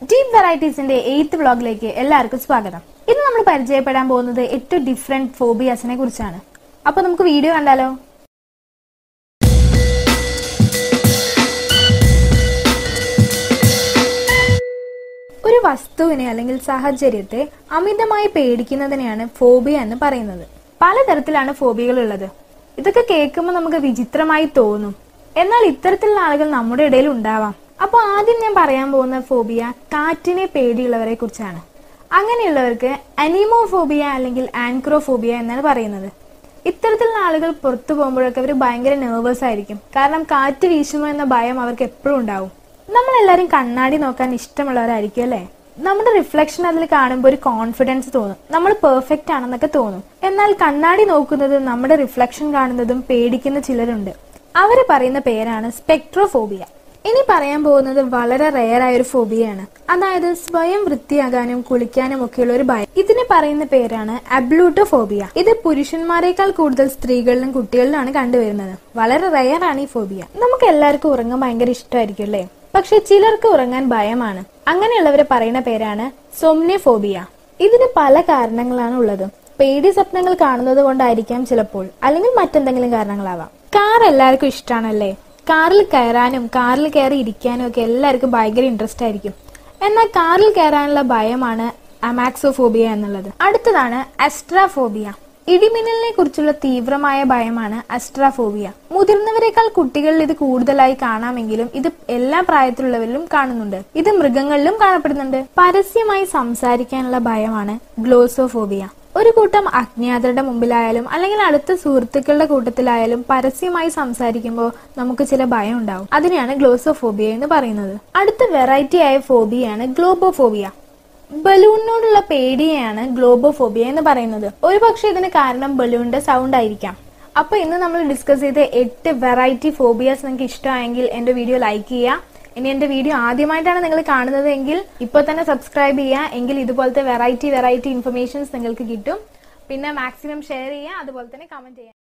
deep വെറൈറ്റീസിന്റെ eighth വ്ളോഗിലേക്ക് എല്ലാവർക്കും സ്വാഗതം ഇന്ന് നമ്മൾ പരിചയപ്പെടാൻ പോകുന്നത് എട്ട് ഡിഫറെന്റ് ഫോബിയാസിനെ കുറിച്ചാണ് അപ്പൊ നമുക്ക് വീഡിയോ കണ്ടാലോ ഒരു വസ്തുവിനെ അല്ലെങ്കിൽ സാഹചര്യത്തെ അമിതമായി പേടിക്കുന്നതിനെയാണ് ഫോബിയ എന്ന് പറയുന്നത് പലതരത്തിലാണ് ഫോബിയകൾ ഉള്ളത് ഇതൊക്കെ കേൾക്കുമ്പോൾ നമുക്ക് വിചിത്രമായി തോന്നും എന്നാൽ ഇത്തരത്തിലുള്ള ആളുകൾ നമ്മുടെ ഇടയിൽ ഉണ്ടാവാം അപ്പോൾ ആദ്യം ഞാൻ പറയാൻ പോകുന്ന ഫോബിയ കാറ്റിനെ പേടിയുള്ളവരെ കുറിച്ചാണ് അങ്ങനെയുള്ളവർക്ക് അനിമോഫോബിയ അല്ലെങ്കിൽ ആൻക്രോഫോബിയ എന്നാണ് പറയുന്നത് ഇത്തരത്തിലുള്ള ആളുകൾ പുറത്തു പോകുമ്പോഴൊക്കെ അവർ ഭയങ്കര നെർവസ് ആയിരിക്കും കാരണം കാറ്റ് വീശുമോ എന്ന ഭയം അവർക്ക് എപ്പോഴും ഉണ്ടാവും നമ്മളെല്ലാരും കണ്ണാടി നോക്കാൻ ഇഷ്ടമുള്ളവരായിരിക്കും അല്ലേ നമ്മുടെ റിഫ്ലക്ഷൻ അതിൽ കാണുമ്പോൾ ഒരു കോൺഫിഡൻസ് തോന്നും നമ്മൾ പെർഫെക്റ്റ് ആണെന്നൊക്കെ തോന്നും എന്നാൽ കണ്ണാടി നോക്കുന്നതും നമ്മുടെ റിഫ്ലക്ഷൻ കാണുന്നതും പേടിക്കുന്ന ചിലരുണ്ട് അവര് പറയുന്ന പേരാണ് സ്പെക്ട്രോഫോബിയ ഇനി പറയാൻ പോകുന്നത് വളരെ റെയർ ആയ ഒരു ഫോബിയാണ് അതായത് സ്വയം വൃത്തിയാകാനും കുളിക്കാനും ഒക്കെയുള്ള ഒരു ഭയം ഇതിന് പറയുന്ന പേരാണ് അബ്ലൂട്ടോഫോബിയ ഇത് പുരുഷന്മാരെക്കാൾ കൂടുതൽ സ്ത്രീകളിലും കുട്ടികളിലാണ് കണ്ടുവരുന്നത് വളരെ റെയർ ആണ് ഈ ഫോബിയ നമുക്ക് എല്ലാവർക്കും ഉറങ്ങാൻ ഭയങ്കര ഇഷ്ടമായിരിക്കും അല്ലേ പക്ഷെ ചിലർക്ക് ഉറങ്ങാൻ ഭയമാണ് അങ്ങനെയുള്ളവരെ പറയുന്ന പേരാണ് സൊമ്നിഫോബിയ ഇതിന് പല കാരണങ്ങളാണ് ഉള്ളത് പേടി സ്വപ്നങ്ങൾ കാണുന്നത് കൊണ്ടായിരിക്കാം ചിലപ്പോൾ അല്ലെങ്കിൽ മറ്റെന്തെങ്കിലും കാരണങ്ങളാവാം കാർ എല്ലാവർക്കും ഇഷ്ടമാണല്ലേ കാറിൽ കയറാനും കാറിൽ കയറി ഇരിക്കാനും ഒക്കെ എല്ലാവർക്കും ഭയങ്കര ഇൻട്രസ്റ്റ് ആയിരിക്കും എന്നാൽ കാറിൽ കയറാനുള്ള ഭയമാണ് അമാക്സോഫോബിയ എന്നുള്ളത് അടുത്തതാണ് അസ്ട്രാഫോബിയ ഇടിമിന്നലിനെ കുറിച്ചുള്ള തീവ്രമായ ഭയമാണ് അസ്ട്രാഫോബിയ മുതിർന്നവരെക്കാൾ കുട്ടികളിൽ ഇത് കൂടുതലായി കാണാമെങ്കിലും ഇത് എല്ലാ പ്രായത്തിലുള്ളവരിലും കാണുന്നുണ്ട് ഇത് മൃഗങ്ങളിലും കാണപ്പെടുന്നുണ്ട് പരസ്യമായി സംസാരിക്കാനുള്ള ഭയമാണ് ഗ്ലോസോഫോബിയ ഒരു കൂട്ടം അജ്ഞാതരുടെ മുമ്പിലായാലും അല്ലെങ്കിൽ അടുത്ത സുഹൃത്തുക്കളുടെ കൂട്ടത്തിലായാലും പരസ്യമായി സംസാരിക്കുമ്പോൾ നമുക്ക് ചില ഭയം ഉണ്ടാവും അതിനെയാണ് ഗ്ലോസോഫോബിയ എന്ന് പറയുന്നത് അടുത്ത വെറൈറ്റി ആയ ഫോബിയാണ് ഗ്ലോബോഫോബിയ ബലൂണിനോടുള്ള പേടിയെയാണ് ഗ്ലോബോഫോബിയ എന്ന് പറയുന്നത് ഒരുപക്ഷെ ഇതിന് കാരണം ബലൂണിന്റെ സൗണ്ട് ആയിരിക്കാം അപ്പൊ ഇന്ന് നമ്മൾ ഡിസ്കസ് ചെയ്ത എട്ട് വെറൈറ്റി ഫോബിയാസ് നിങ്ങൾക്ക് ഇഷ്ടമായെങ്കിൽ എന്റെ വീഡിയോ ലൈക്ക് ചെയ്യുക ഇനി എന്റെ വീഡിയോ ആദ്യമായിട്ടാണ് നിങ്ങൾ കാണുന്നത് എങ്കിൽ ഇപ്പോൾ തന്നെ സബ്സ്ക്രൈബ് ചെയ്യുക എങ്കിൽ ഇതുപോലത്തെ വെറൈറ്റി വെറൈറ്റി ഇൻഫർമേഷൻസ് നിങ്ങൾക്ക് കിട്ടും പിന്നെ മാക്സിമം ഷെയർ ചെയ്യുക അതുപോലെ തന്നെ കമന്റ് ചെയ്യുക